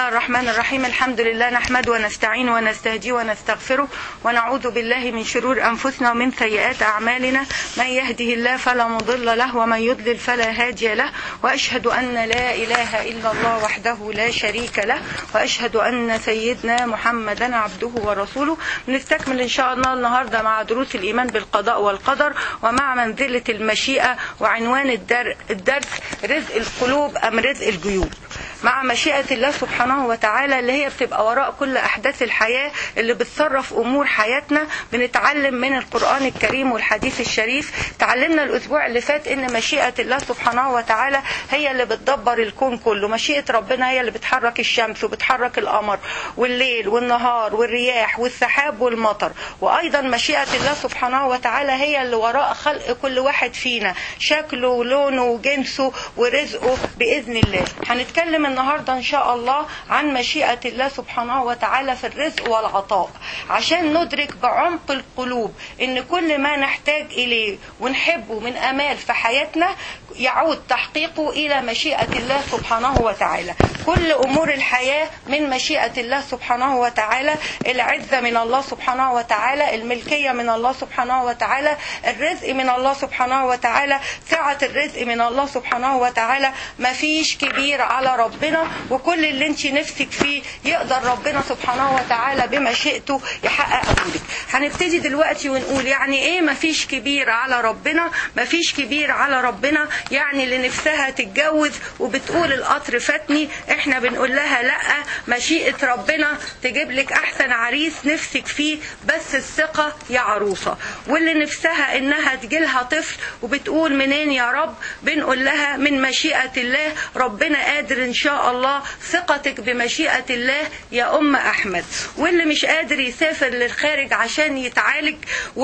الله الرحمن الرحيم الحمد لله نحمد ونستعين ونستهدي ونستغفره ونعوذ بالله من شرور أنفسنا ومن سيئات أعمالنا من يهده الله فلا مضل له ومن يضلل فلا هادي له وأشهد أن لا إله إلا الله وحده لا شريك له وأشهد أن سيدنا محمدا عبده ورسوله نستكمل إن شاء الله النهاردة مع دروس الإيمان بالقضاء والقدر ومع منزلة المشيئة وعنوان الدر الدرس رزق القلوب أم رزق الجيوب مع مشيئة الله سبحانه وتعالى اللي هي بتبقى وراء كل أحداث الحياة اللي بتصرف أمور حياتنا بنتعلم من القرآن الكريم والحديث الشريف تعلمنا الأسبوع اللي فات إن مشيئة الله سبحانه وتعالى هي اللي بتدبر الكون كله مشيئة ربنا هي اللي بتحرك الشمس وبتحرك القمر والليل والنهار والرياح والسحاب والمطر وأيضا مشيئة الله سبحانه وتعالى هي اللي وراء خلق كل واحد فينا شكله ولونه وجنسه ورزقه بإذن الله هنتكلم النهاردة إن شاء الله عن مشيئة الله سبحانه وتعالى في الرزق والعطاء عشان ندرك بعمق القلوب إن كل ما نحتاج إليه ونحبه من أمال في حياتنا يعود تحقيقه إلى مشيئة الله سبحانه وتعالى كل أمور الحياة من مشيئة الله سبحانه وتعالى العزة من الله سبحانه وتعالى الملكية من الله سبحانه وتعالى الرزق من الله سبحانه وتعالى سعة الرزق من الله سبحانه وتعالى مفيش كبير على ربنا وكل اللي انت نفسك فيه يقدر ربنا سبحانه وتعالى بمشيئته يحققه لك هنبتدي دلوقتي ونقول يعني ايه مفيش كبير على ربنا مفيش كبير على ربنا يعني اللي نفسها تتجوز وبتقول القطر فاتني احنا بنقول لها لا مشيئة ربنا تجيب لك احسن عريس نفسك فيه بس الثقة يا عروسة واللي نفسها انها تجيلها طفل وبتقول منين يا رب بنقول لها من مشيئة الله ربنا قادر ان شاء الله ثقتك بمشيئة الله يا ام احمد واللي مش قادر يسافر للخارج عشان يتعالج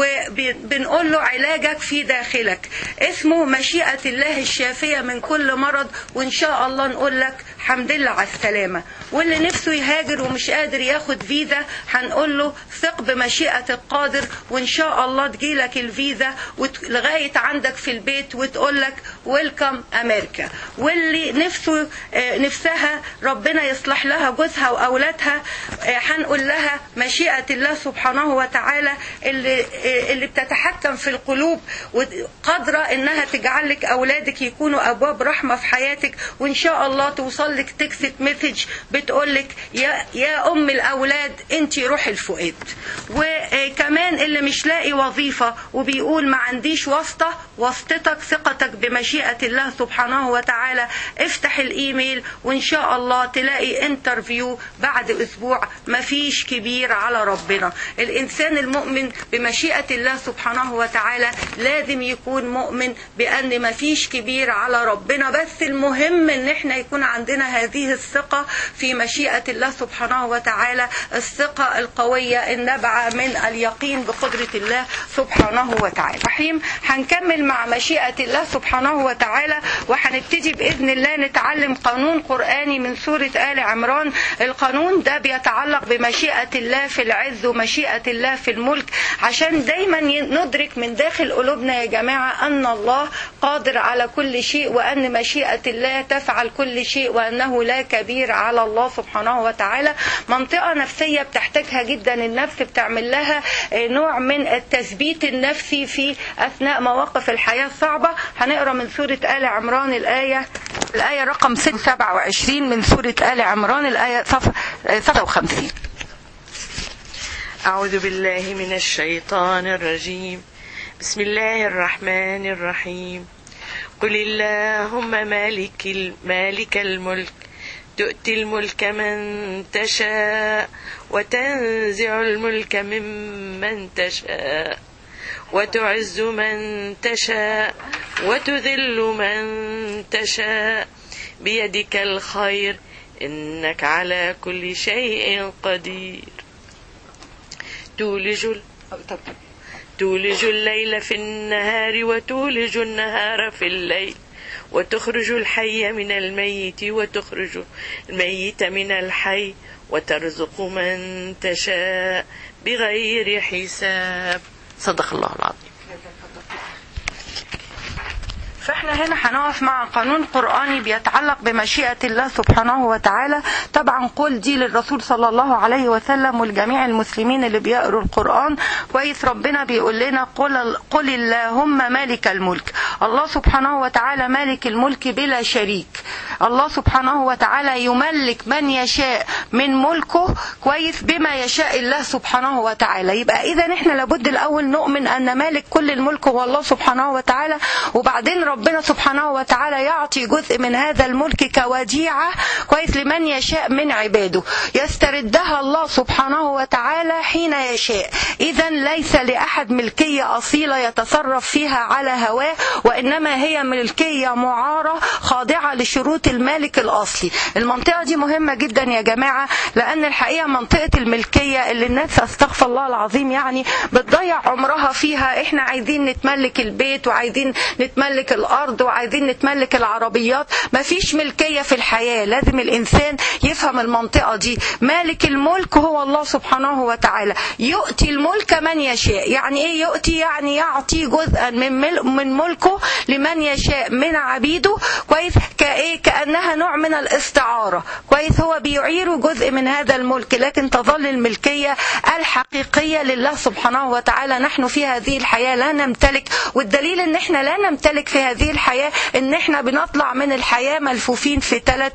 وبنقول له علاجك في داخلك اسمه مشيئة الله الشافية من كل مرض وان شاء الله نقول لك الحمد لله على السلامة واللي نفسه يهاجر ومش قادر ياخد فيزا هنقول له ثق بمشيئة القادر وإن شاء الله تجيلك الفيزا لغاية عندك في البيت وتقول لك ويلكم أمريكا واللي نفسه نفسها ربنا يصلح لها جوزها وأولادها هنقول لها مشيئة الله سبحانه وتعالى اللي, اللي بتتحكم في القلوب وقادرة إنها تجعل لك أولادك يكونوا أبواب رحمة في حياتك وإن شاء الله توصل لك تكست مسج بتقول لك يا يا ام الاولاد انت روح الفؤاد وكمان اللي مش لاقي وظيفه وبيقول ما عنديش واسطه واسطتك ثقتك بمشيئه الله سبحانه وتعالى افتح الايميل وان شاء الله تلاقي انترفيو بعد اسبوع ما فيش كبير على ربنا الانسان المؤمن بمشيئه الله سبحانه وتعالى لازم يكون مؤمن بان ما فيش كبير على ربنا بس المهم ان احنا يكون عندنا هذه الثقة في مشيئة الله سبحانه وتعالى الثقة القوية النابعة من اليقين بقدرة الله سبحانه وتعالى رحيم هنكمل مع مشيئة الله سبحانه وتعالى وهنبتدي بإذن الله نتعلم قانون قرآني من سورة آل عمران القانون ده بيتعلق بمشيئة الله في العز ومشيئة الله في الملك عشان دايما ندرك من داخل قلوبنا يا جماعة أن الله قادر على كل شيء وأن مشيئة الله تفعل كل شيء وأنه لا كبير على الله سبحانه وتعالى منطقة نفسية بتحتاجها جدا النفس بتعمل لها نوع من التثبيت النفسي في أثناء مواقف الحياة الصعبة هنقرأ من سورة آل عمران الآية الآية رقم 27 من سورة آل عمران الآية 57 أعوذ بالله من الشيطان الرجيم بسم الله الرحمن الرحيم قل اللهم مالك مالك الملك تؤتي الملك من تشاء وتنزع الملك ممن تشاء وتعز من تشاء وتذل من تشاء بيدك الخير انك على كل شيء قدير تولج تولج الليل في النهار وتولج النهار في الليل وتخرج الحي من الميت وتخرج الميت من الحي وترزق من تشاء بغير حساب صدق الله العظيم فاحنا هنا هنقف مع قانون قرآني بيتعلق بمشيئة الله سبحانه وتعالى طبعا قول دي للرسول صلى الله عليه وسلم والجميع المسلمين اللي بيقروا القرآن كويس ربنا بيقول لنا قل, قل اللهم مالك الملك الله سبحانه وتعالى مالك الملك بلا شريك الله سبحانه وتعالى يملك من يشاء من ملكه كويس بما يشاء الله سبحانه وتعالى يبقى اذا احنا لابد الاول نؤمن ان مالك كل الملك هو الله سبحانه وتعالى وبعدين ربنا سبحانه وتعالى يعطي جزء من هذا الملك كوديعة كويس لمن يشاء من عباده يستردها الله سبحانه وتعالى حين يشاء إذا ليس لأحد ملكية أصيلة يتصرف فيها على هواه وإنما هي ملكية معارة خاضعة لشروط المالك الأصلي المنطقة دي مهمة جدا يا جماعة لأن الحقيقة منطقة الملكية اللي الناس استغفر الله العظيم يعني بتضيع عمرها فيها احنا عايزين نتملك البيت وعايزين نتملك الارض وعايزين نتملك العربيات مفيش ملكيه في الحياه لازم الانسان يفهم المنطقه دي مالك الملك هو الله سبحانه وتعالى يؤتي الملك من يشاء يعني ايه يؤتي يعني يعطي جزءا من مل من ملكه لمن يشاء من عبيده كويس كايه كانها نوع من الاستعاره كويس هو بيعير جزء من هذا الملك لكن تظل الملكيه الحقيقيه لله سبحانه وتعالى نحن في هذه الحياه لا نمتلك والدليل ان احنا لا نمتلك في هذه الحياة ان احنا بنطلع من الحياة ملفوفين في ثلاث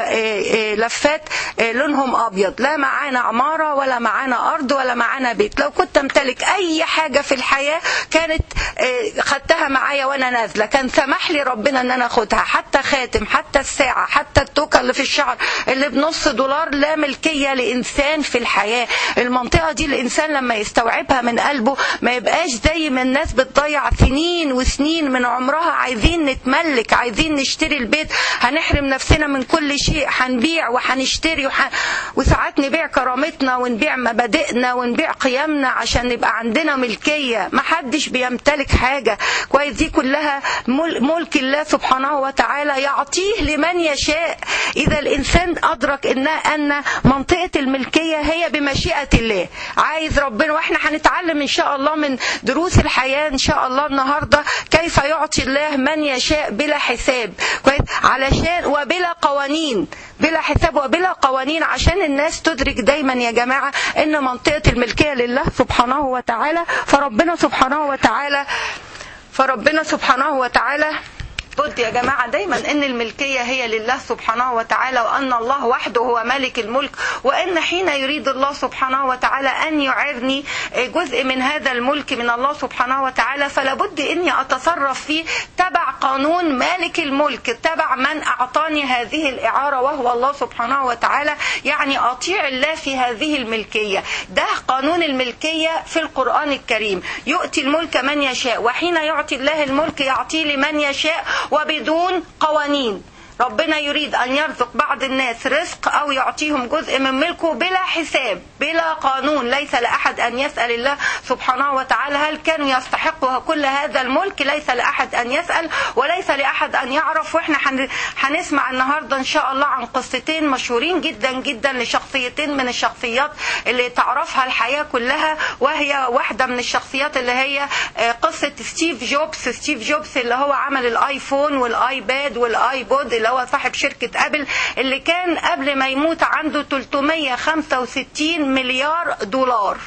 لفات لونهم ابيض لا معانا عمارة ولا معانا ارض ولا معانا بيت لو كنت امتلك اي حاجة في الحياة كانت خدتها معايا وانا نازلة كان سمح لي ربنا ان انا اخدها حتى خاتم حتى الساعة حتى التوكة اللي في الشعر اللي بنص دولار لا ملكية لانسان في الحياة المنطقة دي الانسان لما يستوعبها من قلبه ما يبقاش زي ما الناس بتضيع سنين وسنين من عمرها عايزين نتملك عايزين نشتري البيت هنحرم نفسنا من كل شيء هنبيع وهنشتري وح... وساعات نبيع كرامتنا ونبيع مبادئنا ونبيع قيمنا عشان نبقى عندنا ملكية ما حدش بيمتلك حاجة كويس دي كلها ملك الله سبحانه وتعالى يعطيه لمن يشاء إذا الإنسان أدرك إن أن منطقة الملكية هي بمشيئة الله عايز ربنا وإحنا هنتعلم إن شاء الله من دروس الحياة إن شاء الله النهاردة كيف يعطي الله من يشاء بلا حساب كويس علشان وبلا قوانين بلا حساب وبلا قوانين عشان الناس تدرك دايما يا جماعة ان منطقة الملكية لله سبحانه وتعالى فربنا سبحانه وتعالى فربنا سبحانه وتعالى بد يا جماعة دايما ان الملكية هي لله سبحانه وتعالى وان الله وحده هو مالك الملك وان حين يريد الله سبحانه وتعالى ان يعرني جزء من هذا الملك من الله سبحانه وتعالى فلا بد اني اتصرف فيه تبع قانون مالك الملك تبع من اعطاني هذه الاعارة وهو الله سبحانه وتعالى يعني اطيع الله في هذه الملكية ده قانون الملكية في القرآن الكريم يؤتي الملك من يشاء وحين يعطي الله الملك يعطيه لمن يشاء وبدون قوانين ربنا يريد أن يرزق بعض الناس رزق أو يعطيهم جزء من ملكه بلا حساب بلا قانون ليس لأحد أن يسأل الله سبحانه وتعالى هل كانوا يستحقوا كل هذا الملك ليس لأحد أن يسأل وليس لأحد أن يعرف وإحنا هنسمع النهاردة إن شاء الله عن قصتين مشهورين جدا جدا لشخصيتين من الشخصيات اللي تعرفها الحياة كلها وهي واحدة من الشخصيات اللي هي قصة ستيف جوبز ستيف جوبز اللي هو عمل الآيفون والآيباد والآيبود اللي هو صاحب شركة أبل اللي كان قبل ما يموت عنده 365 مليار دولار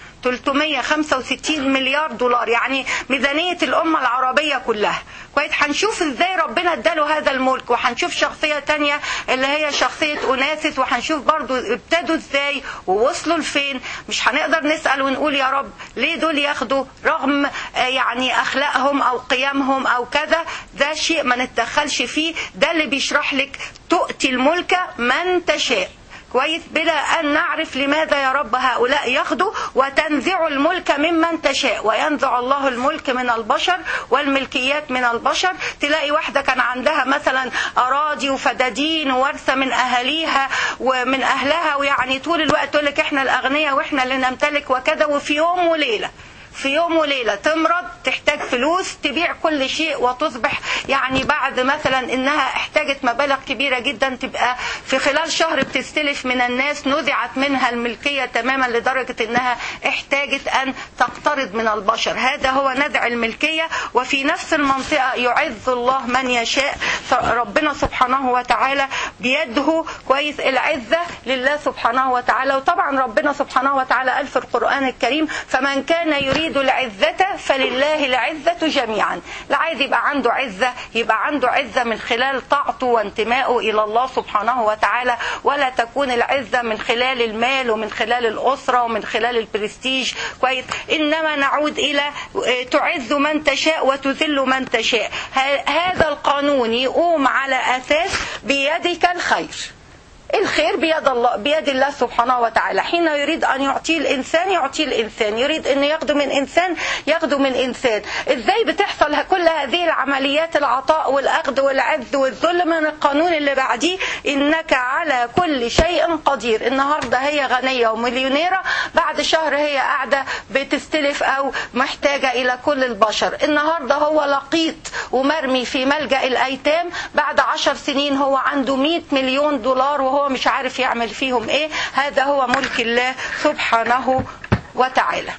365 مليار دولار يعني ميزانية الأمة العربية كلها كويس هنشوف ازاي ربنا اداله هذا الملك وهنشوف شخصية تانية اللي هي شخصية أوناسس وهنشوف برضو ابتدوا ازاي ووصلوا لفين مش هنقدر نسأل ونقول يا رب ليه دول ياخدوا رغم يعني أخلاقهم أو قيمهم أو كذا ده شيء ما نتدخلش فيه ده اللي بيشرح لك تؤتي الملك من تشاء كويس بلا أن نعرف لماذا يا رب هؤلاء ياخدوا وتنزع الملك ممن تشاء وينزع الله الملك من البشر والملكيات من البشر تلاقي واحدة كان عندها مثلا أراضي وفدادين وورثة من أهاليها ومن أهلها ويعني طول الوقت تقول لك إحنا الأغنياء وإحنا اللي نمتلك وكذا وفي يوم وليلة في يوم وليلة تمرض تحتاج فلوس تبيع كل شيء وتصبح يعني بعد مثلا انها احتاجت مبالغ كبيرة جدا تبقى في خلال شهر بتستلف من الناس نزعت منها الملكية تماما لدرجة انها احتاجت ان تقترض من البشر هذا هو ندع الملكية وفي نفس المنطقة يعز الله من يشاء ربنا سبحانه وتعالى بيده كويس العزة لله سبحانه وتعالى وطبعا ربنا سبحانه وتعالى قال في القرآن الكريم فمن كان يريد العزة فلله العزة جميعا لا عايز يبقى عنده عزة يبقى عنده عزة من خلال طاعته وانتمائه إلى الله سبحانه وتعالى ولا تكون العزة من خلال المال ومن خلال الأسرة ومن خلال البرستيج كويس إنما نعود إلى تعز من تشاء وتذل من تشاء هذا القانون يقوم على أساس بيدك الخير الخير بيد الله بيد الله سبحانه وتعالى حين يريد ان يعطيه الانسان يعطيه الانسان يريد ان ياخده من انسان ياخده من انسان ازاي بتحصل كل هذه العمليات العطاء والاخذ والعز والذل من القانون اللي بعديه انك على كل شيء قدير النهارده هي غنيه ومليونيره بعد شهر هي قاعده بتستلف او محتاجه الى كل البشر النهارده هو لقيط ومرمي في ملجا الايتام بعد عشر سنين هو عنده 100 مليون دولار وهو هو مش عارف يعمل فيهم ايه هذا هو ملك الله سبحانه وتعالى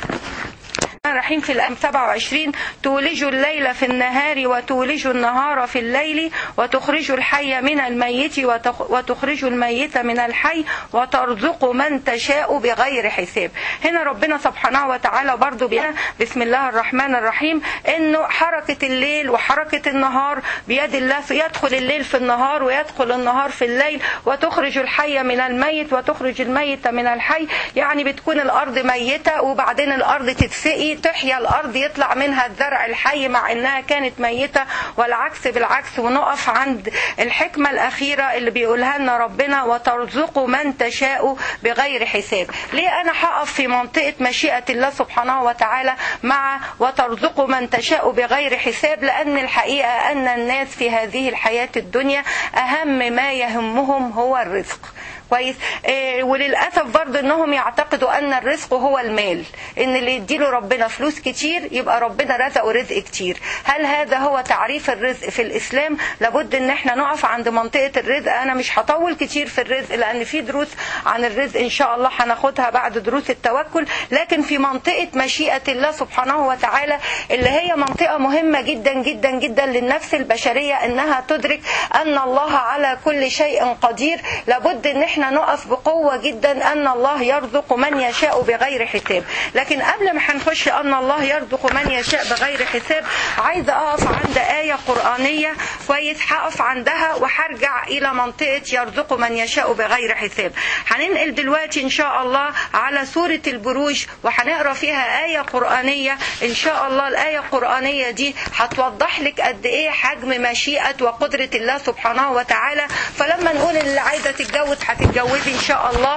الرحيم في الأم 27 تولج الليل في النهار وتولج النهار في الليل وتخرج الحي من الميت وتخرج الميت من الحي وترزق من تشاء بغير حساب هنا ربنا سبحانه وتعالى برضو بينا بسم الله الرحمن الرحيم انه حركة الليل وحركة النهار بيد الله يدخل الليل في النهار ويدخل النهار في الليل وتخرج الحي من الميت وتخرج الميت من الحي يعني بتكون الارض ميتة وبعدين الارض تتسقي تحيا الارض يطلع منها الزرع الحي مع انها كانت ميته والعكس بالعكس ونقف عند الحكمه الاخيره اللي بيقولها لنا ربنا وترزق من تشاء بغير حساب ليه انا هقف في منطقه مشيئه الله سبحانه وتعالى مع وترزق من تشاء بغير حساب لان الحقيقه ان الناس في هذه الحياه الدنيا اهم ما يهمهم هو الرزق كويس إيه وللاسف برضه انهم يعتقدوا ان الرزق هو المال ان اللي يديله ربنا فلوس كتير يبقى ربنا رزقه رزق كتير هل هذا هو تعريف الرزق في الاسلام لابد ان احنا نقف عند منطقه الرزق انا مش هطول كتير في الرزق لان في دروس عن الرزق ان شاء الله هناخدها بعد دروس التوكل لكن في منطقه مشيئه الله سبحانه وتعالى اللي هي منطقه مهمه جدا جدا جدا للنفس البشريه انها تدرك ان الله على كل شيء قدير لابد ان احنا احنا نقف بقوة جدا ان الله يرزق من يشاء بغير حساب لكن قبل ما هنخش ان الله يرزق من يشاء بغير حساب عايزة اقف عند آية قرآنية كويس هقف عندها وهرجع الى منطقة يرزق من يشاء بغير حساب هننقل دلوقتي ان شاء الله على سورة البروج وهنقرا فيها آية قرآنية ان شاء الله الآية القرآنية دي هتوضح لك قد ايه حجم مشيئة وقدرة الله سبحانه وتعالى فلما نقول اللي عايزة تتجوز هتتجوز تتجوزي ان شاء الله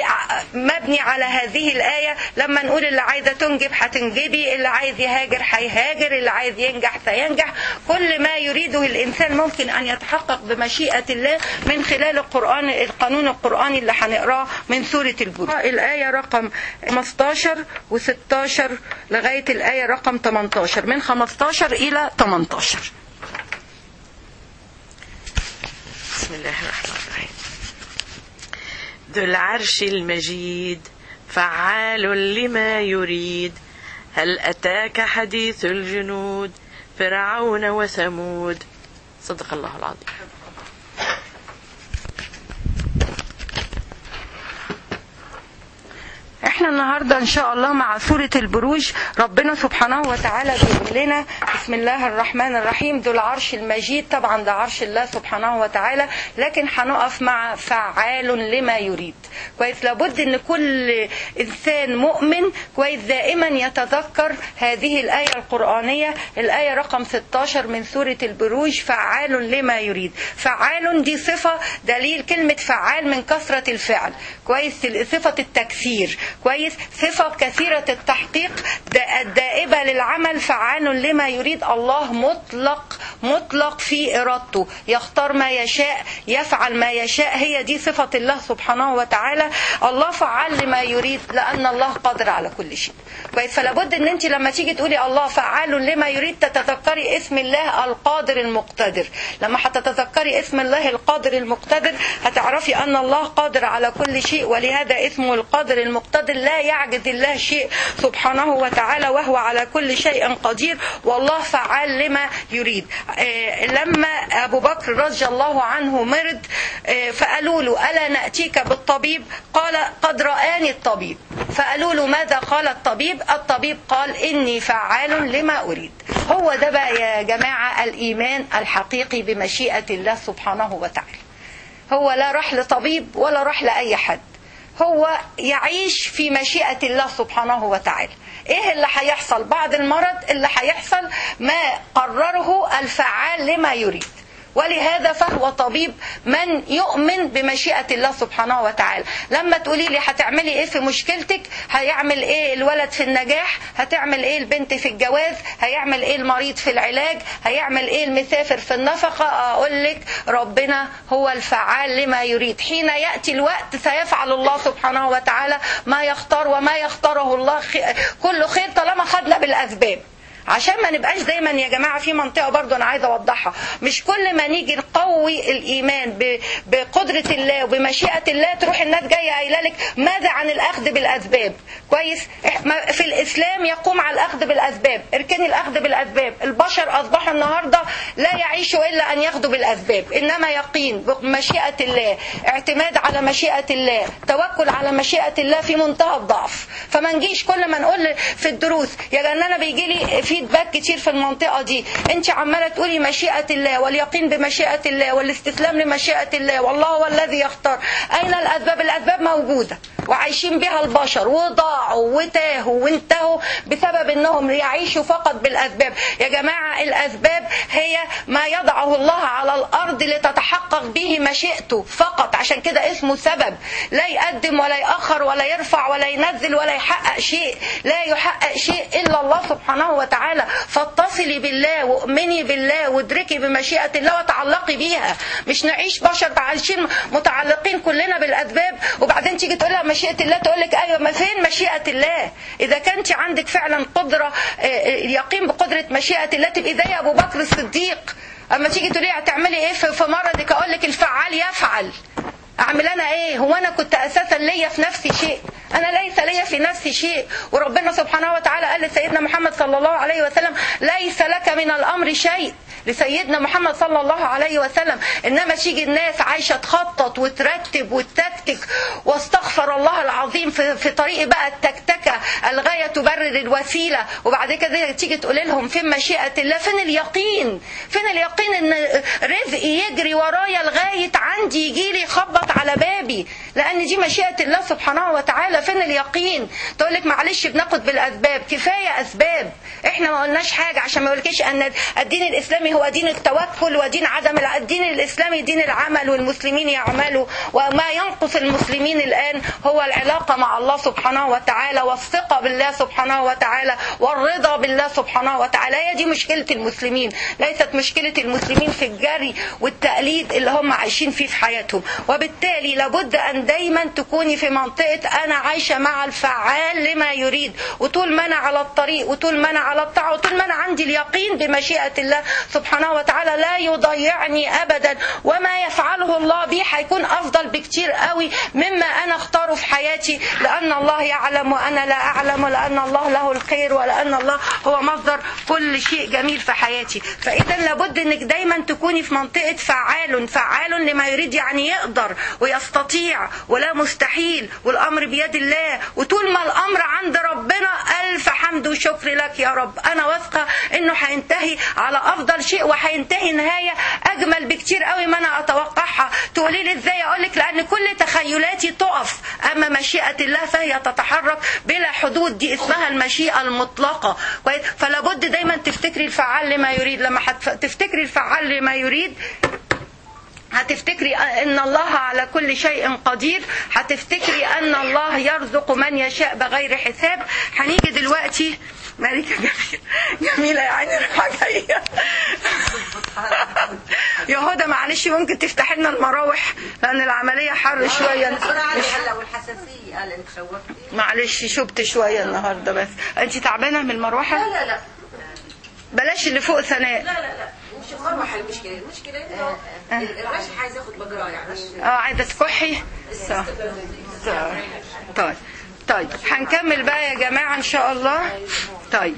مبني على هذه الآية لما نقول اللي عايزة تنجب هتنجبي اللي عايز يهاجر هيهاجر اللي عايز ينجح سينجح كل ما يريده الإنسان ممكن أن يتحقق بمشيئة الله من خلال القرآن القانون القرآني اللي هنقراه من سورة البروج الآية رقم 15 و16 لغاية الآية رقم 18 من 15 إلى 18 بسم الله الرحمن الرحيم ذو العرش المجيد فعال لما يريد هل أتاك حديث الجنود فرعون وثمود صدق الله العظيم احنا النهارده ان شاء الله مع سوره البروج ربنا سبحانه وتعالى بيقول لنا بسم الله الرحمن الرحيم ذو العرش المجيد طبعا ده عرش الله سبحانه وتعالى لكن هنقف مع فعال لما يريد كويس لابد ان كل انسان مؤمن كويس دائما يتذكر هذه الايه القرانيه الايه رقم 16 من سوره البروج فعال لما يريد فعال دي صفه دليل كلمه فعال من كثره الفعل كويس صفه التكثير كويس صفة كثيرة التحقيق الدائبة للعمل فعال لما يريد الله مطلق مطلق في إرادته يختار ما يشاء يفعل ما يشاء هي دي صفة الله سبحانه وتعالى الله فعال لما يريد لان الله قادر على كل شيء كويس فلا بد ان انت لما تيجي تقولي الله فعال لما يريد تتذكري اسم الله القادر المقتدر لما هتتذكري اسم الله القادر المقتدر هتعرفي ان الله قادر على كل شيء ولهذا اسمه القادر المقتدر لا يعجز الله شيء سبحانه وتعالى وهو على كل شيء قدير والله فعال لما يريد آه، لما ابو بكر رضي الله عنه مرض آه، فقالوا له الا ناتيك بالطبيب قال قد رآني الطبيب فقالوا له ماذا قال الطبيب الطبيب قال اني فعال لما اريد هو ده بقى يا جماعه الايمان الحقيقي بمشيئه الله سبحانه وتعالى هو لا راح لطبيب ولا راح لاي حد هو يعيش في مشيئة الله سبحانه وتعالى ايه اللي هيحصل بعد المرض اللي هيحصل ما قرره الفعال لما يريد ولهذا فهو طبيب من يؤمن بمشيئة الله سبحانه وتعالى لما تقولي لي هتعملي ايه في مشكلتك هيعمل ايه الولد في النجاح هتعمل ايه البنت في الجواز هيعمل ايه المريض في العلاج هيعمل ايه المسافر في النفقة اقول لك ربنا هو الفعال لما يريد حين يأتي الوقت سيفعل الله سبحانه وتعالى ما يختار وما يختاره الله خ- كل خير طالما خدنا بالأسباب عشان ما نبقاش دايما يا جماعه في منطقه برضو انا عايزه اوضحها مش كل ما نيجي نقوي الايمان ب- بقدره الله وبمشيئه الله تروح الناس جايه قايله لك ماذا عن الاخذ بالاسباب كويس إح- ما- في الاسلام يقوم على الاخذ بالاسباب اركني الاخذ بالاسباب البشر اصبحوا النهارده لا يعيشوا الا ان ياخذوا بالاسباب انما يقين بمشيئه الله اعتماد على مشيئه الله توكل على مشيئه الله في منتهى الضعف فما نجيش كل ما نقول في الدروس يا لان انا بيجي لي فيدباك كتير في المنطقه دي انت عماله تقولي مشيئه الله واليقين بمشيئه الله والاستسلام لمشيئه الله والله هو الذي يختار اين الاسباب الاسباب موجوده وعايشين بها البشر وضاعوا وتاهوا وانتهوا بسبب انهم يعيشوا فقط بالاسباب يا جماعه الاسباب هي ما يضعه الله على الارض لتتحقق به مشيئته فقط عشان كده اسمه سبب لا يقدم ولا ياخر ولا يرفع ولا ينزل ولا يحقق شيء لا يحقق شيء الا الله سبحانه وتعالى فاتصلي بالله واؤمني بالله وادركي بمشيئه الله وتعلقي بيها مش نعيش بشر عايشين متعلقين كلنا بالاسباب وبعدين تيجي تقول لها مشيئه الله تقول لك ايوه ما فين مشيئه الله اذا كنت عندك فعلا قدره آه، آه، يقين بقدره مشيئه الله تبقي زي ابو بكر الصديق اما تيجي تقولي هتعملي ايه في في مرضك اقول لك الفعال يفعل اعمل انا ايه هو انا كنت اساسا ليا في نفسي شيء انا ليس ليا في نفسي شيء وربنا سبحانه وتعالى قال لسيدنا محمد صلى الله عليه وسلم ليس لك من الامر شيء لسيدنا محمد صلى الله عليه وسلم انما تيجي الناس عايشه تخطط وترتب وتتكتك واستغفر الله العظيم في, في طريق بقى التكتكه الغايه تبرر الوسيله وبعد كده تيجي تقول لهم فين مشيئه الله فين اليقين فين اليقين ان رزقي يجري ورايا لغايه عندي يجي لي يخبط على بابي لان دي مشيئه الله سبحانه وتعالى فين اليقين تقول لك معلش بناخد بالاسباب كفايه اسباب احنا ما قلناش حاجه عشان ما يقولكيش ان الدين الاسلامي هو دين التوكل ودين عدم الع- الدين الاسلامي دين العمل والمسلمين يعملوا وما ينقص المسلمين الان هو العلاقه مع الله سبحانه وتعالى والثقه بالله سبحانه وتعالى والرضا بالله سبحانه وتعالى هي دي مشكله المسلمين ليست مشكله المسلمين في الجري والتقليد اللي هم عايشين فيه في حياتهم وبالتالي لابد ان دايما تكوني في منطقه انا عايشه مع الفعال لما يريد وطول ما انا على الطريق وطول ما انا على الطاعه وطول ما انا عندي اليقين بمشيئه الله سبحانه وتعالى لا يضيعني ابدا وما يفعله الله بي هيكون افضل بكتير قوي مما انا اختاره في حياتي لان الله يعلم وانا لا اعلم ولان الله له الخير ولان الله هو مصدر كل شيء جميل في حياتي فاذا لابد انك دايما تكوني في منطقه فعال فعال لما يريد يعني يقدر ويستطيع ولا مستحيل والامر بيد الله وطول ما الامر عند ربنا الف حمد وشكر لك يا رب انا واثقه انه هينتهي على افضل شيء وهينتهي نهايه اجمل بكتير قوي ما انا اتوقعها تقولي لي ازاي اقول لك لان كل تخيلاتي تقف اما مشيئه الله فهي تتحرك بلا حدود دي اسمها المشيئه المطلقه كويس فلا بد دايما تفتكري الفعال لما يريد لما هتف- تفتكري الفعال لما يريد هتفتكري ان الله على كل شيء قدير هتفتكري ان الله يرزق من يشاء بغير حساب هنيجي دلوقتي ملكة جميلة جميلة يعني رايحة جاية يا هدى معلش ممكن تفتحي لنا المراوح لأن العملية حر شوية بسرعة مش هلا والحساسية حساسيه قال انت خوفتي معلش شبت شويه النهارده بس انت تعبانه من المروحه لا لا لا بلاش اللي فوق ثناء لا لا لا مش المروحه المشكله المشكله انه الرشح عايز ياخد بجرايه رش اه عايزه تكحي صح. صح. طيب طيب هنكمل بقى يا جماعه ان شاء الله طيب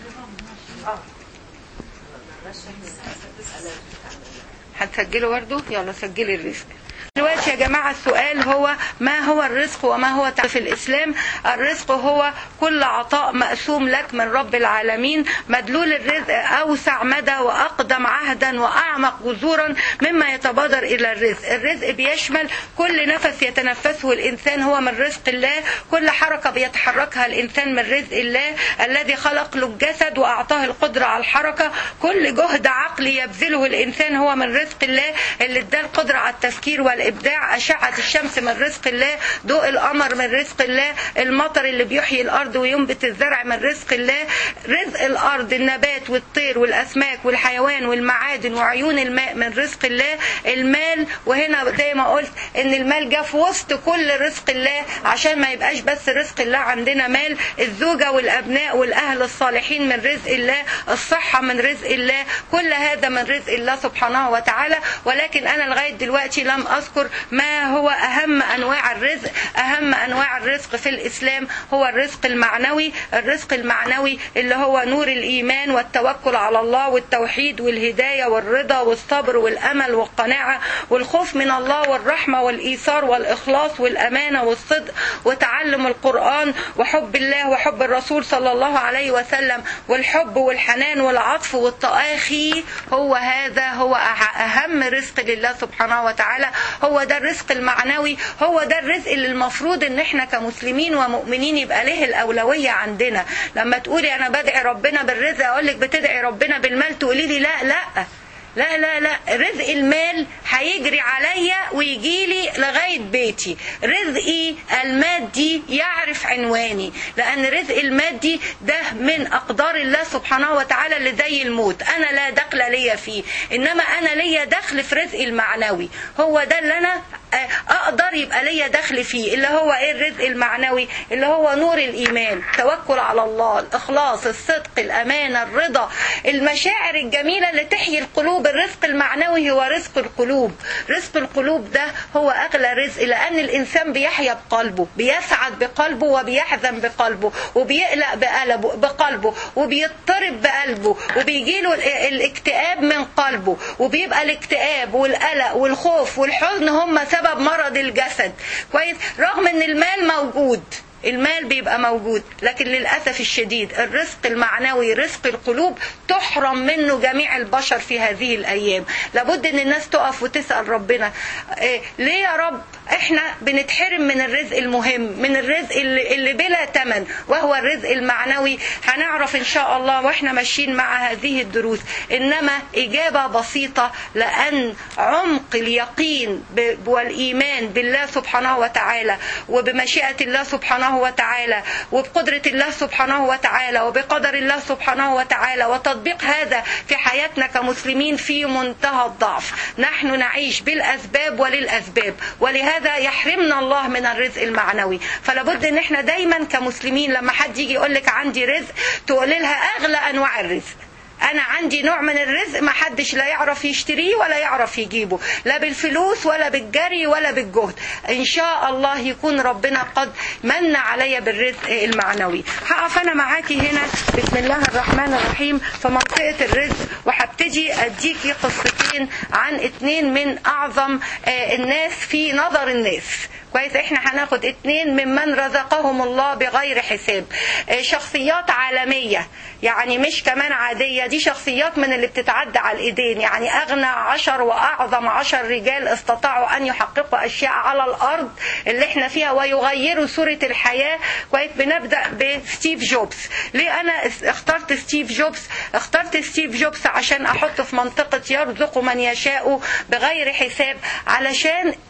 هتسجلوا برضه يلا سجلي الرزق دلوقتي يا جماعة السؤال هو ما هو الرزق وما هو تعريف الإسلام الرزق هو كل عطاء مقسوم لك من رب العالمين مدلول الرزق أوسع مدى وأقدم عهدا وأعمق جذورا مما يتبادر إلى الرزق الرزق بيشمل كل نفس يتنفسه الإنسان هو من رزق الله كل حركة بيتحركها الإنسان من رزق الله الذي خلق له الجسد وأعطاه القدرة على الحركة كل جهد عقلي يبذله الإنسان هو من رزق الله اللي اداه القدرة على التفكير والإبداع أشعة الشمس من رزق الله ضوء القمر من رزق الله المطر اللي بيحيي الأرض وينبت الزرع من رزق الله رزق الأرض النبات والطير والأسماك والحيوان والمعادن وعيون الماء من رزق الله المال وهنا زي ما قلت ان المال جه في وسط كل رزق الله عشان ما يبقاش بس رزق الله عندنا مال الزوجة والأبناء والأهل الصالحين من رزق الله الصحة من رزق الله كل هذا من رزق الله سبحانه وتعالى ولكن أنا لغاية دلوقتي لم أذكر ما هو أهم أنواع الرزق أهم أنواع الرزق في الإسلام هو الرزق المعنوي الرزق المعنوي اللي هو نور الإيمان والتوكل على الله والتوحيد والهداية والرضا والصبر والأمل والقناعة والخوف من الله والرحمة والإيثار والإخلاص والأمانة والصدق وتعلم القرآن وحب الله وحب الرسول صلى الله عليه وسلم والحب والحنان والعطف والتآخي هو هذا هو أهم رزق لله سبحانه وتعالى هو ده الرزق المعنوي هو ده الرزق اللي المفروض ان احنا كمسلمين ومؤمنين يبقى له الأولوية عندنا لما تقولي أنا بدعي ربنا بالرزق أقول لك بتدعي ربنا بالمال تقولي لي لا لا لا لا لا رزق المال هيجري عليا ويجي لي لغايه بيتي رزقي المادي يعرف عنواني لان رزق المادي ده من اقدار الله سبحانه وتعالى اللي زي الموت انا لا دخل ليا فيه انما انا ليا دخل في رزقي المعنوي هو ده اللي انا اقدر يبقى ليا دخل فيه اللي هو ايه الرزق المعنوي اللي هو نور الايمان توكل على الله الاخلاص الصدق الامانه الرضا المشاعر الجميله اللي تحيي القلوب الرزق المعنوي هو رزق القلوب رزق القلوب ده هو اغلى رزق لان الانسان بيحيا بقلبه بيسعد بقلبه وبيحزن بقلبه وبيقلق بقلبه بقلبه وبيضطرب بقلبه وبيجيله الاكتئاب من قلبه وبيبقى الاكتئاب والقلق والخوف والحزن هم سبب مرض الجسد كويس رغم ان المال موجود المال بيبقى موجود لكن للأسف الشديد الرزق المعنوي رزق القلوب تحرم منه جميع البشر في هذه الأيام لابد ان الناس تقف وتسأل ربنا إيه ليه يا رب احنا بنتحرم من الرزق المهم من الرزق اللي, اللي بلا ثمن وهو الرزق المعنوي هنعرف ان شاء الله واحنا ماشيين مع هذه الدروس انما اجابه بسيطه لان عمق اليقين والايمان بالله سبحانه وتعالى وبمشيئه الله سبحانه وتعالى وبقدره الله سبحانه وتعالى وبقدر الله سبحانه وتعالى وتطبيق هذا في حياتنا كمسلمين في منتهى الضعف نحن نعيش بالاسباب وللاسباب ولهذا هذا يحرمنا الله من الرزق المعنوي فلابد ان احنا دايما كمسلمين لما حد يجي يقول لك عندي رزق تقول لها اغلى انواع الرزق انا عندي نوع من الرزق ما حدش لا يعرف يشتريه ولا يعرف يجيبه لا بالفلوس ولا بالجري ولا بالجهد ان شاء الله يكون ربنا قد من علي بالرزق المعنوي هقف انا معاكي هنا بسم الله الرحمن الرحيم في منطقه الرزق وهبتدي اديكي قصتين عن اتنين من اعظم الناس في نظر الناس كويس احنا هناخد اتنين ممن رزقهم الله بغير حساب شخصيات عالمية يعني مش كمان عادية دي شخصيات من اللي بتتعدى على الايدين يعني اغنى عشر واعظم عشر رجال استطاعوا ان يحققوا اشياء على الارض اللي احنا فيها ويغيروا صورة الحياة كويس بنبدأ بستيف جوبز ليه انا اخترت ستيف جوبز اخترت ستيف جوبز عشان احطه في منطقة يرزق من يشاء بغير حساب علشان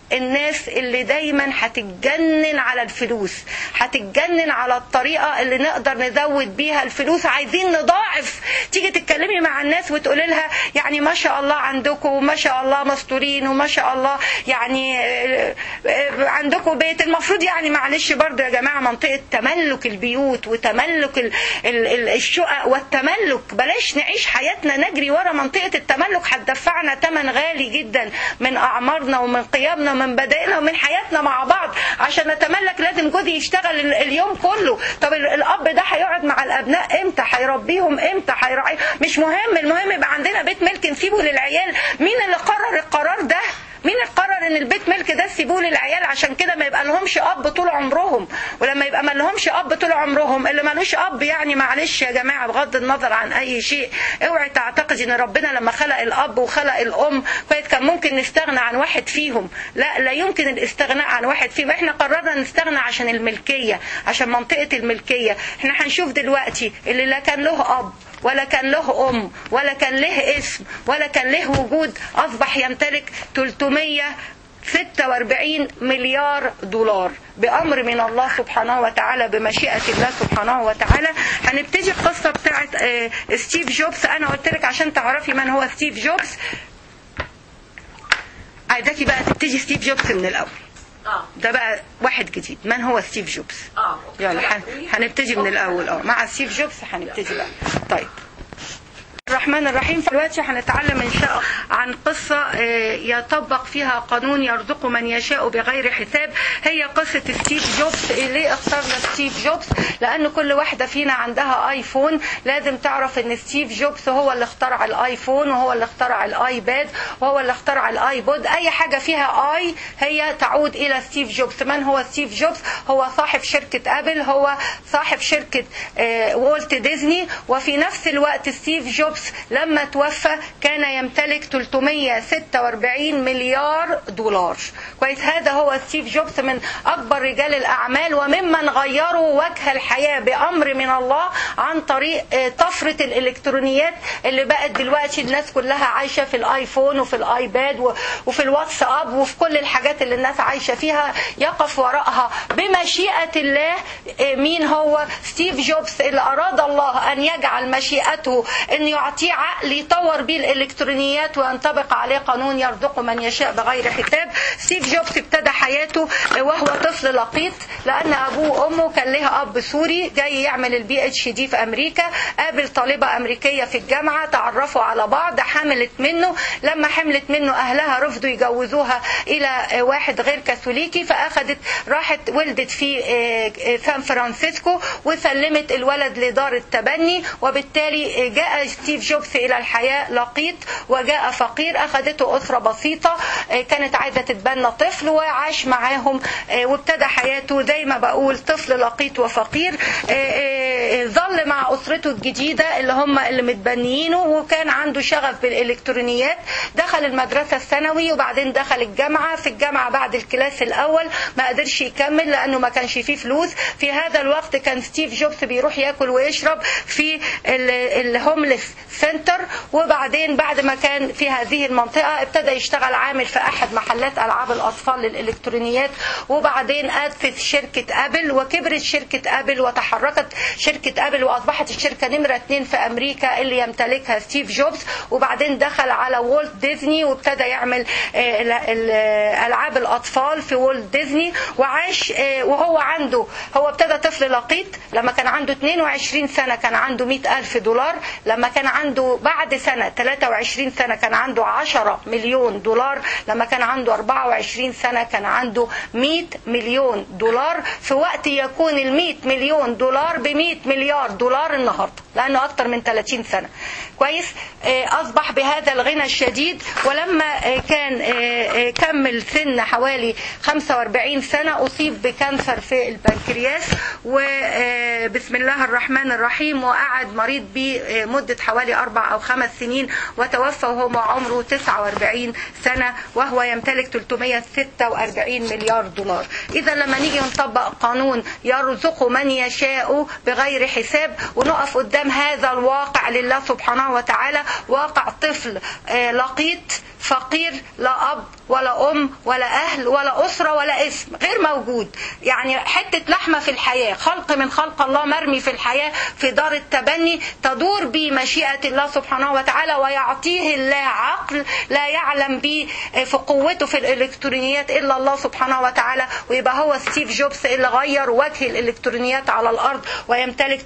الناس اللي دايما هتتجنن على الفلوس هتتجنن على الطريقة اللي نقدر نزود بيها الفلوس عايزين نضاعف تيجي تتكلمي مع الناس وتقولي لها يعني ما شاء الله عندكم وما شاء الله مستورين وما شاء الله يعني آه، آه، عندكم بيت المفروض يعني معلش برضه يا جماعة منطقة تملك البيوت وتملك ال- ال- ال- الشقق والتملك بلاش نعيش حياتنا نجري ورا منطقة التملك هتدفعنا ثمن غالي جدا من أعمارنا ومن قيامنا ومن بدائنا ومن حياتنا مع بعض عشان نتملك لازم جوزي يشتغل ال- اليوم كله طب ال- الأب ده هيقعد مع الأبناء إمتى هيربيهم إمتى هيراعي مش مهم المهم يبقى عندنا بيت ملك نسيبه للعيال مين اللي قرر القرار ده مين اللي قرر ان البيت ملك ده تسيبوه للعيال عشان كده ما يبقى لهمش اب طول عمرهم ولما يبقى ما لهمش اب طول عمرهم اللي ملوش اب يعني معلش يا جماعه بغض النظر عن اي شيء اوعي تعتقدي ان ربنا لما خلق الاب وخلق الام كويس كان ممكن نستغنى عن واحد فيهم لا لا يمكن الاستغناء عن واحد فيهم احنا قررنا نستغنى عشان الملكيه عشان منطقه الملكيه احنا هنشوف دلوقتي اللي لا كان له اب ولا كان له أم ولا كان له اسم ولا كان له وجود أصبح يمتلك 346 مليار دولار بأمر من الله سبحانه وتعالى بمشيئة الله سبحانه وتعالى هنبتدي القصة بتاعت آه، ستيف جوبز أنا قلت لك عشان تعرفي من هو ستيف جوبز عايزاكي بقى تبتدي ستيف جوبز من الأول اه ده بقى واحد جديد من هو ستيف جوبز اه أوكي. يلا هن- هنبتدي من الاول اه مع ستيف جوبز هنبتدي بقى طيب الرحمن الرحيم دلوقتي هنتعلم ان شاء الله عن قصة آه، يطبق فيها قانون يرزق من يشاء بغير حساب هي قصة ستيف جوبز ليه اخترنا ستيف جوبز لان كل واحدة فينا عندها ايفون لازم تعرف ان ستيف جوبز هو اللي اخترع الايفون وهو اللي اخترع الايباد وهو اللي اخترع الايبود اي حاجة فيها اي هي تعود الى ستيف جوبز من هو ستيف جوبز هو صاحب شركة ابل هو صاحب شركة آه، والت ديزني وفي نفس الوقت ستيف جوبز لما توفى كان يمتلك 346 مليار دولار كويس هذا هو ستيف جوبز من اكبر رجال الاعمال وممن غيروا وجه الحياة بامر من الله عن طريق آه، طفرة الالكترونيات اللي بقت دلوقتي الناس كلها عايشة في الايفون وفي الايباد و- وفي الواتساب وفي كل الحاجات اللي الناس عايشة فيها يقف وراءها بمشيئة الله آه، مين هو ستيف جوبز اللي اراد الله ان يجعل مشيئته ان يعطيه عقل يطور بيه الالكترونيات وينطبق عليه قانون يرزق من يشاء بغير حساب ستيف جوبز ابتدى حياته وهو طفل لقيط لان ابوه وامه كان لها اب سوري جاي يعمل البي اتش دي في امريكا قابل طالبه امريكيه في الجامعه تعرفوا على بعض حملت منه لما حملت منه اهلها رفضوا يجوزوها الى واحد غير كاثوليكي فاخذت راحت ولدت في سان فرانسيسكو وسلمت الولد لدار التبني وبالتالي جاء ستيف جوبز الى الحياه لقيط وجاء فقير اخذته اسره بسيطه كانت عايزه تتبنى طفل وعاش معاهم وابتدى حياته زي ما بقول طفل لقيط وفقير ظل مع اسرته الجديده اللي هم اللي متبنيينه وكان عنده شغف بالالكترونيات دخل المدرسه الثانوي وبعدين دخل الجامعه في الجامعه بعد الكلاس الاول ما قدرش يكمل لانه ما كانش فيه فلوس في هذا الوقت كان ستيف جوبز بيروح ياكل ويشرب في الهوملس سنتر وبعدين بعد ما كان في هذه المنطقه ابتدى يشتغل عامل في احد محلات العاب الاطفال للالكترونيات وبعدين اسس شركه ابل وكبرت شركه ابل وتحركت شركه ابل واصبحت الشركه نمره اثنين في امريكا اللي يمتلكها ستيف جوبز وبعدين دخل على وولت ديزني وابتدى يعمل العاب الاطفال في وولت ديزني وعاش وهو عنده هو ابتدى طفل لقيط لما كان عنده 22 سنه كان عنده 100 ألف دولار لما كان عنده بعد سنة 23 سنة كان عنده 10 مليون دولار لما كان عنده 24 سنة كان عنده 100 مليون دولار في وقت يكون ال 100 مليون دولار ب 100 مليار دولار النهاردة لأنه أكتر من 30 سنة كويس أصبح بهذا الغنى الشديد ولما كان كمل سن حوالي 45 سنة أصيب بكانسر في البنكرياس وبسم الله الرحمن الرحيم وقعد مريض به مدة حوالي أربع أو خمس سنين وتوفى وهو عمره 49 سنة وهو يمتلك 346 مليار دولار إذا لما نيجي نطبق قانون يرزق من يشاء بغير حساب ونقف قدام هذا الواقع لله سبحانه وتعالى واقع طفل لقيط فقير لا أب ولا ام ولا اهل ولا اسره ولا اسم غير موجود يعني حته لحمه في الحياه خلق من خلق الله مرمي في الحياه في دار التبني تدور بمشيئه الله سبحانه وتعالى ويعطيه الله عقل لا يعلم به في قوته في الالكترونيات الا الله سبحانه وتعالى ويبقى هو ستيف جوبز اللي غير وجه الالكترونيات على الارض ويمتلك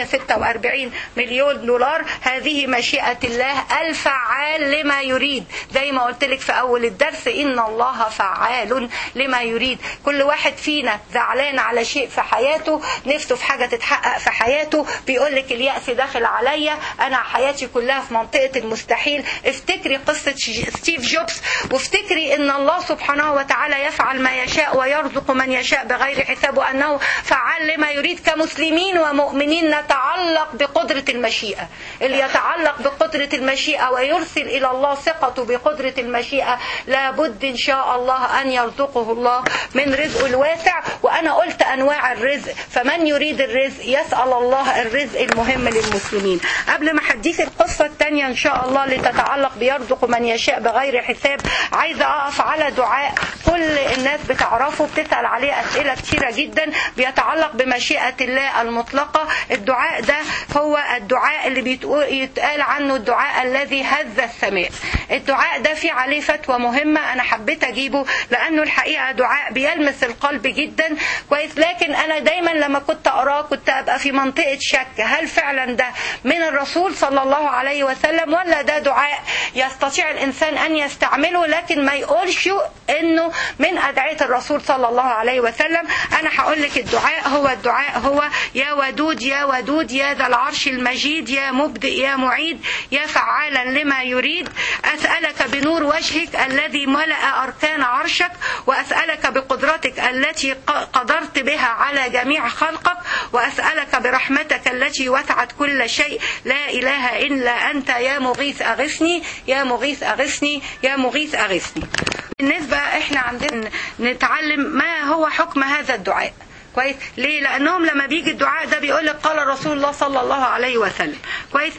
346 مليون دولار هذه مشيئه الله الفعال لما يريد زي ما قلت لك في اول الدرس ان الله فعال لما يريد كل واحد فينا زعلان على شيء في حياته نفسه في حاجه تتحقق في حياته بيقول لك الياس داخل عليا انا حياتي كلها في منطقه المستحيل افتكري قصه ستيف جوبز وافتكري ان الله سبحانه وتعالى يفعل ما يشاء ويرزق من يشاء بغير حساب وانه فعال لما يريد كمسلمين ومؤمنين نتعلق بقدره المشيئه اللي يتعلق بقدره المشيئه ويرسل الى الله ثقته بقدره المشيئه لابد ان شاء الله ان يرزقه الله من رزقه الواسع وانا قلت انواع الرزق فمن يريد الرزق يسال الله الرزق المهم للمسلمين قبل ما هديك القصه الثانيه ان شاء الله اللي تتعلق بيرزق من يشاء بغير حساب عايزه اقف على دعاء كل الناس بتعرفه بتسال عليه اسئله كثيره جدا بيتعلق بمشيئه الله المطلقه الدعاء ده هو الدعاء اللي بيتقول يتقال عنه الدعاء الذي هز السماء الدعاء ده فيه عليه فتوى مهمه انا حبيت اجيبه لانه الحقيقه دعاء بيلمس القلب جدا كويس لكن انا دايما لما كنت اقراه كنت ابقى في منطقه شك هل فعلا ده من الرسول صلى الله عليه وسلم ولا ده دعاء يستطيع الانسان ان يستعمله لكن ما يقولش انه من ادعيه الرسول صلى الله عليه وسلم انا هقول لك الدعاء هو الدعاء هو يا ودود يا ودود يا ذا العرش المجيد يا مبدئ يا معيد يا فعالا لما يريد اسالك بنور وجهك الذي ملا اركان عرشك واسالك بقدرتك التي قدرت بها على جميع خلقك واسالك برحمتك التي وسعت كل شيء لا اله الا انت يا مغيث اغثني يا مغيث اغثني يا مغيث اغثني بالنسبه احنا عندنا نتعلم ما هو حكم هذا الدعاء كويس ليه لانهم لما بيجي الدعاء ده بيقول لك قال رسول الله صلى الله عليه وسلم كويس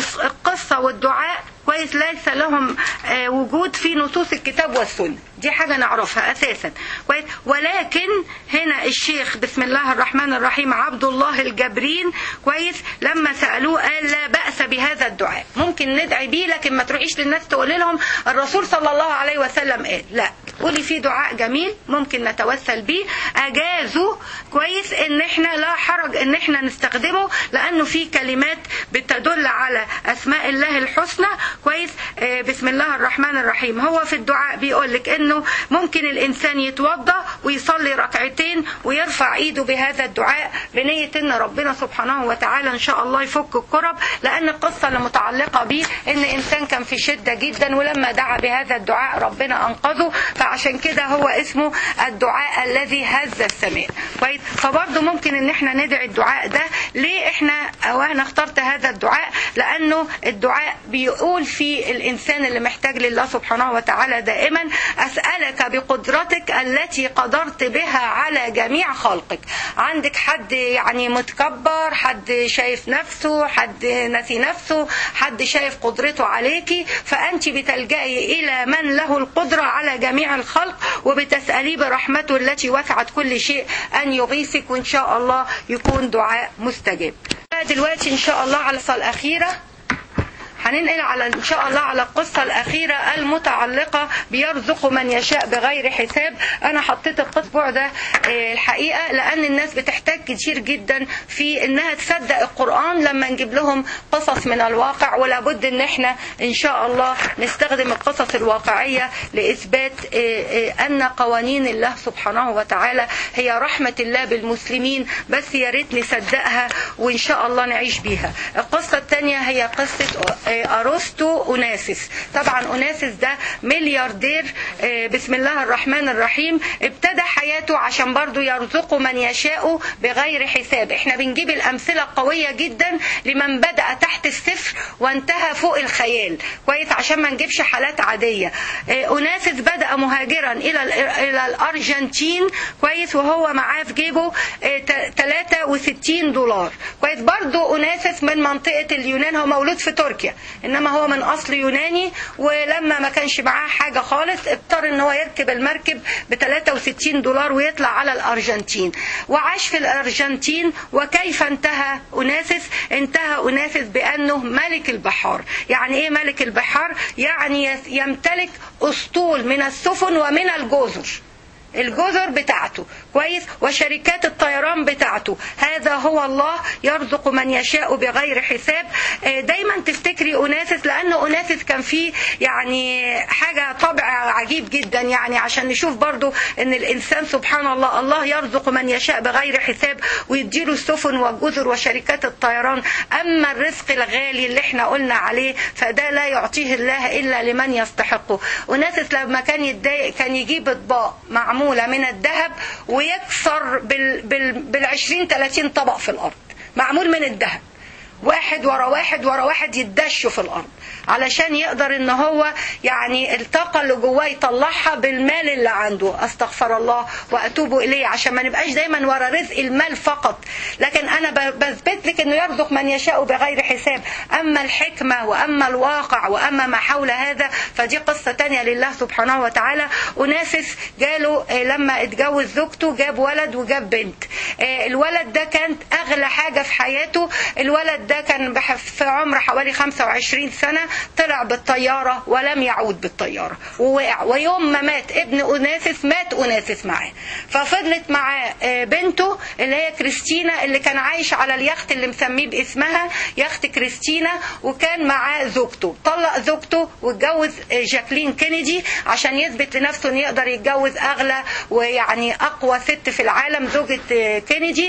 القصه والدعاء كويس ليس لهم وجود في نصوص الكتاب والسنه دي حاجه نعرفها اساسا كويس ولكن هنا الشيخ بسم الله الرحمن الرحيم عبد الله الجبرين كويس لما سالوه قال لا باس بهذا الدعاء ممكن ندعي بيه لكن ما تروحيش للناس تقول لهم الرسول صلى الله عليه وسلم قال لا قولي في دعاء جميل ممكن نتوسل بيه اجازوا كويس ان احنا لا حرج ان احنا نستخدمه لانه في كلمات بتدل على اسماء الله الحسنى كويس آه بسم الله الرحمن الرحيم هو في الدعاء بيقول لك انه ممكن الانسان يتوضا ويصلي ركعتين ويرفع ايده بهذا الدعاء بنيه ان ربنا سبحانه وتعالى ان شاء الله يفك الكرب لان القصه اللي متعلقه بيه ان انسان كان في شده جدا ولما دعا بهذا الدعاء ربنا انقذه فعشان كده هو اسمه الدعاء الذي هز السماء كويس فبرضه ممكن ان احنا ندعي الدعاء ده ليه احنا او انا اخترت هذا الدعاء لانه الدعاء بيقول في الانسان اللي محتاج لله سبحانه وتعالى دائما اسالك بقدرتك التي قدرت بها على جميع خلقك عندك حد يعني متكبر حد شايف نفسه حد نسي نفسه حد شايف قدرته عليكي فانت بتلجئي الى من له القدره على جميع الخلق وبتساليه برحمته التي وسعت كل شيء ان يغيثك وان شاء الله يكون دعاء مستجاب دلوقتي ان شاء الله على الصلاه الاخيره هننقل على ان شاء الله على القصه الاخيره المتعلقه بيرزق من يشاء بغير حساب انا حطيت القطبع ده الحقيقه لان الناس بتحتاج كتير جدا في انها تصدق القران لما نجيب لهم قصص من الواقع ولابد ان احنا ان شاء الله نستخدم القصص الواقعيه لاثبات ان قوانين الله سبحانه وتعالى هي رحمه الله بالمسلمين بس يا ريت نصدقها وان شاء الله نعيش بيها القصه الثانيه هي قصه ارسطو اوناسيس طبعا اوناسيس ده ملياردير بسم الله الرحمن الرحيم ابتدى حياته عشان برضو يرزق من يشاء بغير حساب احنا بنجيب الامثله القويه جدا لمن بدا تحت الصفر وانتهى فوق الخيال كويس عشان ما نجيبش حالات عاديه اوناسيس بدا مهاجرا الى الى الارجنتين كويس وهو معاه في جيبه 63 دولار كويس برضو أناسس من منطقة اليونان هو مولود في تركيا إنما هو من أصل يوناني ولما ما كانش معاه حاجة خالص اضطر إن هو يركب المركب ب 63 دولار ويطلع على الأرجنتين وعاش في الأرجنتين وكيف انتهى أناسس انتهى أناسس بأنه ملك البحار يعني إيه ملك البحار يعني يمتلك أسطول من السفن ومن الجزر الجزر بتاعته كويس وشركات الطيران بتاعته هذا هو الله يرزق من يشاء بغير حساب دايما تفتكري أناسس لأن أناسس كان فيه يعني حاجة طبع عجيب جدا يعني عشان نشوف برضو ان الإنسان سبحان الله الله يرزق من يشاء بغير حساب ويديله السفن والجزر وشركات الطيران أما الرزق الغالي اللي احنا قلنا عليه فده لا يعطيه الله إلا لمن يستحقه أناسس لما كان يتضايق كان يجيب اطباق معمول معمولة من الذهب ويكسر بال بال بالعشرين تلاتين طبق في الأرض معمول من الذهب واحد ورا واحد ورا واحد يتدشوا في الارض علشان يقدر ان هو يعني الطاقة اللي جواه يطلعها بالمال اللي عنده استغفر الله واتوب اليه عشان ما نبقاش دايما ورا رزق المال فقط لكن انا بثبت لك انه يرزق من يشاء بغير حساب اما الحكمة واما الواقع واما ما حول هذا فدي قصة تانية لله سبحانه وتعالى اناسس جاله لما اتجوز زوجته جاب ولد وجاب بنت الولد ده كانت اغلى حاجة في حياته الولد ده كان في عمر حوالي 25 سنة طلع بالطيارة ولم يعود بالطيارة ووقع ويوم ما مات ابن أناسس مات أناسس معاه ففضلت معاه بنته اللي هي كريستينا اللي كان عايش على اليخت اللي مسميه باسمها يخت كريستينا وكان معاه زوجته طلق زوجته واتجوز جاكلين كينيدي عشان يثبت لنفسه انه يقدر يتجوز اغلى ويعني اقوى ست في العالم زوجة كينيدي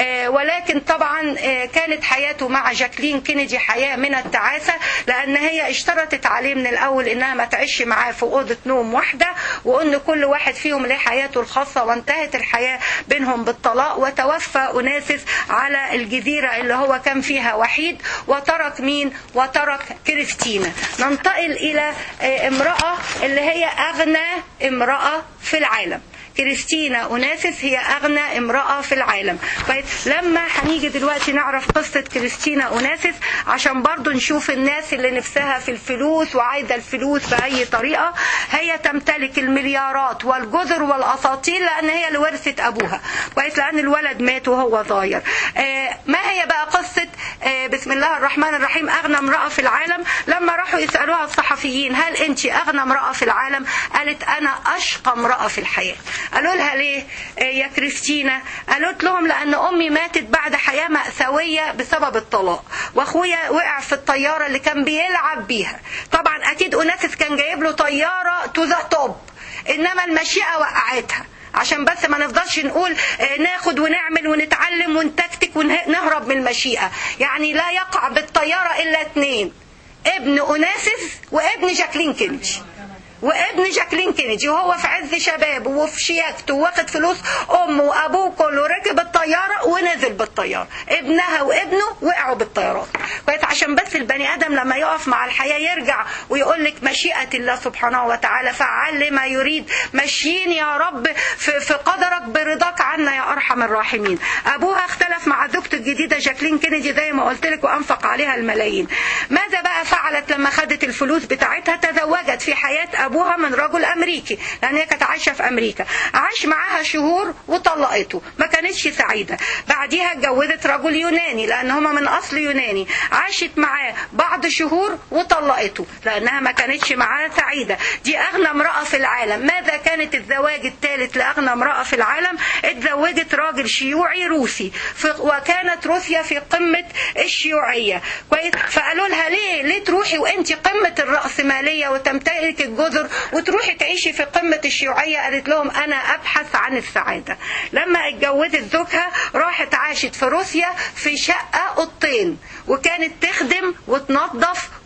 ولكن طبعا كانت حياته مع جاكلين كينيدي حياة من التعاسة لأن هي اشترطت عليه من الأول إنها ما تعيش معاه في أوضة نوم واحدة وأن كل واحد فيهم له حياته الخاصة وانتهت الحياة بينهم بالطلاق وتوفى أناسس على الجزيرة اللي هو كان فيها وحيد وترك مين وترك كريستينا ننتقل إلى امرأة اللي هي أغنى امرأة في العالم كريستينا أوناسس هي أغنى امرأة في العالم كويس لما هنيجي دلوقتي نعرف قصة كريستينا أوناسس عشان برضو نشوف الناس اللي نفسها في الفلوس وعايزة الفلوس بأي طريقة هي تمتلك المليارات والجزر والأساطيل لأن هي اللي ورثت أبوها كويس لأن الولد مات وهو صغير آه ما هي بقى قصة آه بسم الله الرحمن الرحيم أغنى امرأة في العالم لما راحوا يسألوها الصحفيين هل أنت أغنى امرأة في العالم قالت أنا أشقى امرأة في الحياة قالوا لها ليه يا كريستينا قالت لهم لان امي ماتت بعد حياه ماساويه بسبب الطلاق واخويا وقع في الطياره اللي كان بيلعب بيها طبعا اكيد اوناسس كان جايب له طياره تو ذا توب انما المشيئه وقعتها عشان بس ما نفضلش نقول ناخد ونعمل ونتعلم ونتكتك ونهرب من المشيئه يعني لا يقع بالطياره الا اتنين ابن اوناسس وابن جاكلين كينيدي وابن جاكلين كينيدي وهو في عز شبابه وفي شياكته واخد فلوس امه وابوه كله ركب الطياره ونزل بالطياره ابنها وابنه وقعوا بالطيارات كويس عشان بس البني ادم لما يقف مع الحياه يرجع ويقول لك مشيئه الله سبحانه وتعالى فعل لما يريد مشيين يا رب في, في قدرك برضاك عنا يا ارحم الراحمين ابوها اختلف مع زوجته الجديده جاكلين كينيدي زي ما قلت لك وانفق عليها الملايين ماذا بقى فعلت لما خدت الفلوس بتاعتها تزوجت في حياه ابوها من رجل امريكي لان هي كانت عايشه في امريكا عاش معاها شهور وطلقته ما كانتش سعيده بعديها اتجوزت رجل يوناني لان هما من اصل يوناني عاشت معاه بعض شهور وطلقته لانها ما كانتش معاه سعيده دي اغنى امراه في العالم ماذا كانت الزواج الثالث لاغنى امراه في العالم اتزوجت راجل شيوعي روسي وكانت روسيا في قمه الشيوعيه كويس فقالوا لها ليه ليه تروحي وانت قمه الراسماليه وتمتلك الجزر وتروحي تعيشي في قمة الشيوعية قالت لهم أنا أبحث عن السعادة لما اتجوزت زوجها راحت عاشت في روسيا في شقة أوضتين وكانت تخدم وتنظف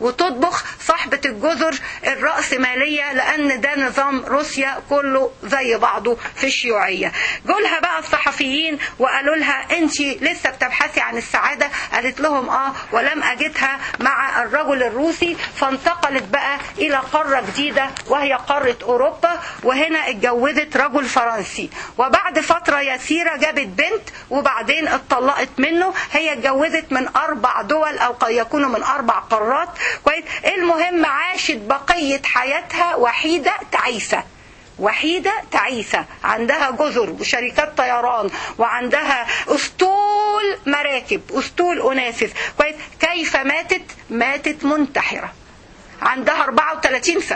وتطبخ صاحبة الجزر الرأسمالية لأن ده نظام روسيا كله زي بعضه في الشيوعية جولها بقى الصحفيين وقالوا لها انت لسه بتبحثي عن السعادة قالت لهم اه ولم أجدها مع الرجل الروسي فانتقلت بقى إلى قارة جديدة وهي قارة أوروبا وهنا اتجوزت رجل فرنسي وبعد فترة يسيرة جابت بنت وبعدين اتطلقت منه هي اتجوزت من أربع دول أو قد يكونوا من أربع قارات كويس المهم عاشت بقية حياتها وحيدة تعيسة وحيدة تعيسة عندها جزر وشركات طيران وعندها أسطول مراكب أسطول أناسف كويس كيف ماتت ماتت منتحرة عندها 34 سنة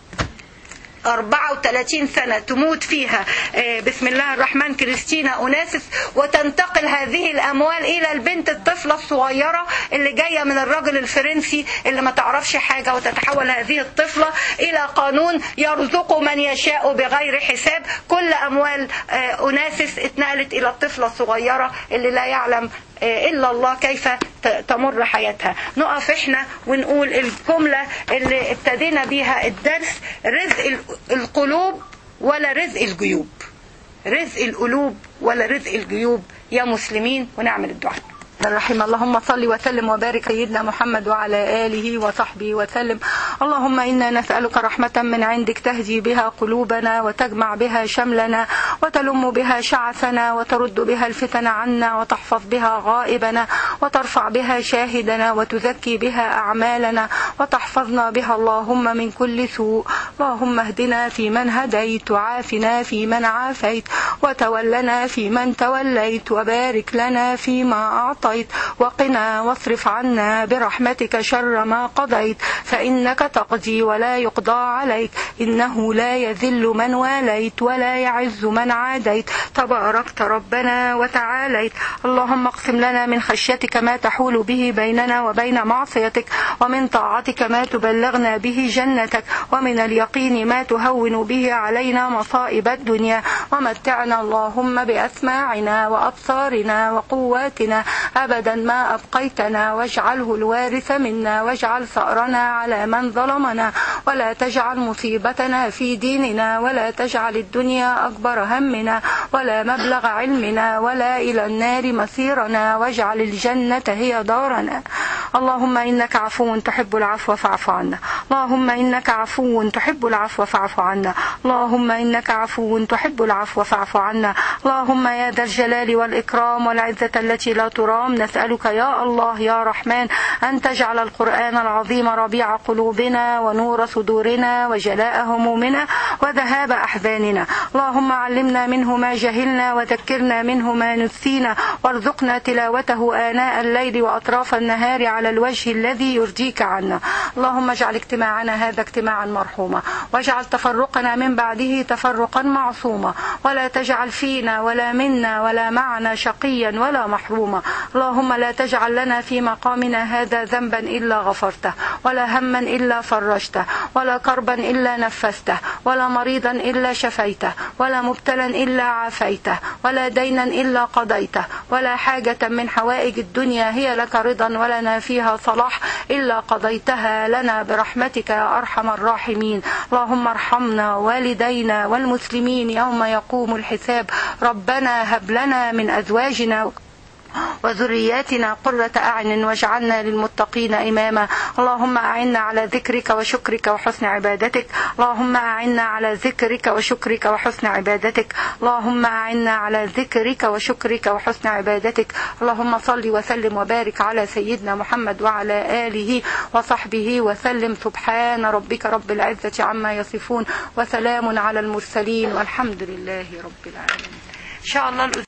34 سنة تموت فيها آه، بسم الله الرحمن كريستينا أوناسس وتنتقل هذه الأموال إلى البنت الطفلة الصغيرة اللي جاية من الرجل الفرنسي اللي ما تعرفش حاجة وتتحول هذه الطفلة إلى قانون يرزق من يشاء بغير حساب كل أموال آه، أوناسس اتنقلت إلى الطفلة الصغيرة اللي لا يعلم آه، إلا الله كيف ت- تمر حياتها نقف احنا ونقول الجملة اللي ابتدينا بيها الدرس رزق ال- القلوب ولا رزق الجيوب رزق القلوب ولا رزق الجيوب يا مسلمين ونعمل الدعاء الرحيم اللهم صل وسلم وبارك سيدنا محمد وعلى آله وصحبه وسلم اللهم إنا نسألك رحمة من عندك تهدي بها قلوبنا وتجمع بها شملنا وتلم بها شعثنا وترد بها الفتن عنا وتحفظ بها غائبنا وترفع بها شاهدنا وتزكي بها أعمالنا وتحفظنا بها اللهم من كل سوء اللهم اهدنا فيمن هديت وعافنا فيمن عافيت وتولنا فيمن توليت وبارك لنا فيما أعطيت وقنا واصرف عنا برحمتك شر ما قضيت فإنك تقضي ولا يقضى عليك إنه لا يذل من واليت ولا يعز من عاديت تباركت ربنا وتعاليت اللهم اقسم لنا من خشيتك ما تحول به بيننا وبين معصيتك ومن طاعتك ما تبلغنا به جنتك ومن اليقين ما تهون به علينا مصائب الدنيا ومتعنا اللهم بأسماعنا وأبصارنا وقواتنا أبدا ما أبقيتنا واجعله الوارث منا واجعل ثأرنا على من ظلمنا ولا تجعل مصيبتنا في ديننا ولا تجعل الدنيا أكبر همنا ولا مبلغ علمنا ولا إلى النار مصيرنا واجعل الجنة هي دارنا اللهم إنك عفو تحب العفو فاعف عنا اللهم إنك عفو تحب العفو فاعف عنا اللهم إنك عفو تحب العفو فاعف عنا اللهم يا ذا الجلال والإكرام والعزة التي لا ترام نسألك يا الله يا رحمن أن تجعل القرآن العظيم ربيع قلوبنا ونور صدورنا وجلاء همومنا وذهاب أحزاننا اللهم علمنا منه ما جهلنا وذكرنا منه ما نسينا وارزقنا تلاوته آناء الليل وأطراف النهار على الوجه الذي يرضيك عنا اللهم اجعل اجتماعنا هذا اجتماعا مرحوما واجعل تفرقنا من بعده تفرقا معصوما ولا تجعل فينا ولا منا ولا معنا شقيا ولا محروما اللهم لا تجعل لنا في مقامنا هذا ذنبا إلا غفرته ولا هما إلا فرجته ولا كربا إلا نفسته ولا مريضا إلا شفيته ولا مبتلا إلا عافيته ولا دينا إلا قضيته ولا حاجة من حوائج الدنيا هي لك رضا ولنا فيها صلاح إلا قضيتها لنا برحمتك يا أرحم الراحمين اللهم ارحمنا والدينا والمسلمين يوم يقوم الحساب ربنا هب لنا من أزواجنا وذرياتنا قرة أعين واجعلنا للمتقين إماما اللهم أعنا على ذكرك وشكرك وحسن عبادتك اللهم أعنا على ذكرك وشكرك وحسن عبادتك اللهم أعنا على ذكرك وشكرك وحسن عبادتك اللهم صل وسلم وبارك على سيدنا محمد وعلى آله وصحبه وسلم سبحان ربك رب العزة عما يصفون وسلام على المرسلين والحمد لله رب العالمين إن شاء الله